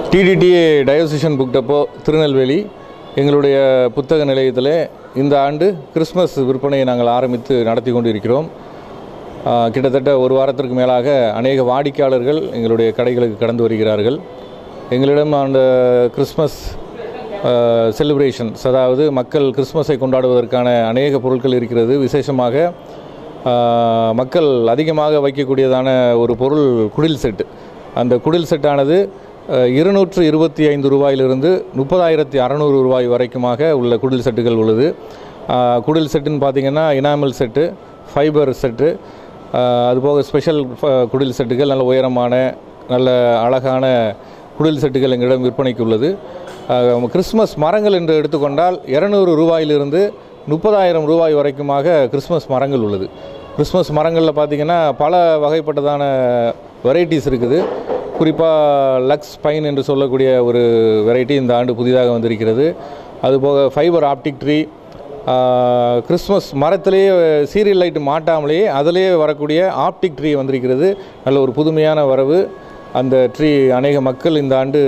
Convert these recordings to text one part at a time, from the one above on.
TDTA diocesan book depot Tirunelveli எங்களுடைய புத்தக நிலையத்தில் இந்த ஆண்டு கிறிஸ்மஸ் விற்பனையை நாங்கள் ஆரம்பித்து நடத்தி கொண்டிருக்கிறோம் ஆ, கிட்டத்தட்ட ஒரு வாரத்திற்கு மேலாக அநேக வாடிக்கையாளர்கள் எங்களுடைய கடைகளுக்கு கடந்து வருகிறார்கள் எங்களிடம் அந்த கிறிஸ்மஸ் செலிப்ரேஷன்ஸ் அதாவது மக்கள் கிறிஸ்மஸை கொண்டாடுவதற்கான அநேக பொருட்கள் இருக்கிறது விசேஷமாக ஆ, மக்கள் அதிகமாக வைக்கக்கூடியதான ஒரு பொருள் குடில் செட்டு அந்த குடில் செட்டானது அஹ், இருநூற்று இருபத்தி ஐந்து ரூபாயிலிருந்து முப்பதாயிரத்தி அறநூறு ரூபாய் வரைக்குமாக உள்ள குடில் செட்டுகள் உள்ளது ஆஹ், குடில் செட்டுன்னு பார்த்தீங்கன்னா இனாமல் செட்டு ஃபைபர் செட்டு ஆஹ், அதுபோக ஸ்பெஷல் ஃப- குடில் செட்டுகள் நல்ல உயரமான நல்ல அழகான குடில் செட்டுகள் எங்களிடம் விற்பனைக்கு உள்ளது ஆஹ், கிறிஸ்மஸ் மரங்கள் என்று எடுத்துக்கொண்டால் இரநூறு ரூபாயிலிருந்து முப்பதாயிரம் ரூபாய் வரைக்குமாக கிறிஸ்மஸ் மரங்கள் உள்ளது கிறிஸ்மஸ் மரங்களில் பார்த்தீங்கன்னா பல வகைப்பட்டதான வெரைட்டிஸ் இருக்குது குறிப்பாக லக்ஸ் பைன் என்று சொல்லக்கூடிய ஒரு வெரைட்டி இந்த ஆண்டு புதிதாக வந்திருக்கிறது அதுபோக ஃபைபர் ஆப்டிக் ட்ரீ கிறிஸ்மஸ் மரத்திலேயே சீரியல் லைட் மாட்டாமலேயே அதிலேயே வரக்கூடிய ஆப்டிக் ட்ரீ வந்திருக்கிறது நல்ல ஒரு புதுமையான வரவு அந்த ட்ரீ அநேக மக்கள் இந்த ஆண்டு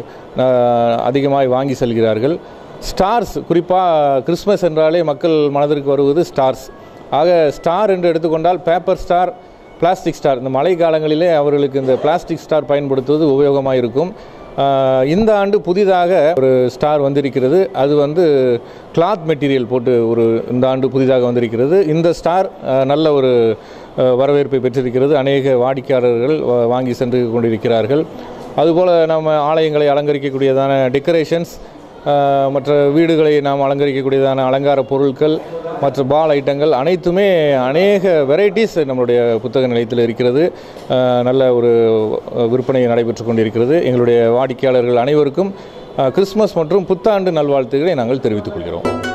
அதிகமாக வாங்கி செல்கிறார்கள் ஸ்டார்ஸ் குறிப்பாக கிறிஸ்மஸ் என்றாலே மக்கள் மனதிற்கு வருவது ஸ்டார்ஸ் ஆக ஸ்டார் என்று எடுத்துக்கொண்டால் பேப்பர் ஸ்டார் பிளாஸ்டிக் ஸ்டார் இந்த மழை காலங்களிலே அவர்களுக்கு இந்த பிளாஸ்டிக் ஸ்டார் பயன்படுத்துவது உபயோகமாக இருக்கும் ஆஹ் இந்த ஆண்டு புதிதாக ஒரு ஸ்டார் வந்திருக்கிறது அது வந்து கிளாத் மெட்டீரியல் போட்டு ஒரு இந்த ஆண்டு புதிதாக வந்திருக்கிறது இந்த ஸ்டார் ஆஹ் நல்ல ஒரு ஆஹ் வரவேற்பை பெற்றிருக்கிறது அநேக வாடிக்கையாளர்கள் வா- வாங்கி சென்று கொண்டிருக்கிறார்கள் அதுபோல் நம்ம ஆலயங்களை அலங்கரிக்கக்கூடியதான டெக்கரேஷன்ஸ் ஆஹ் மற்ற வீடுகளை நாம் அலங்கரிக்கக்கூடியதான அலங்கார பொருட்கள் மற்ற பால் ஐட்டங்கள் அனைத்துமே அநேக வெரைட்டிஸ் நம்மளுடைய புத்தக நிலையத்தில் இருக்கிறது ஆஹ் நல்ல ஒரு விற்பனை நடைபெற்று கொண்டிருக்கிறது எங்களுடைய வாடிக்கையாளர்கள் அனைவருக்கும் ஆஹ் கிறிஸ்மஸ் மற்றும் புத்தாண்டு நல்வாழ்த்துக்களை நாங்கள் தெரிவித்துக் கொள்கிறோம்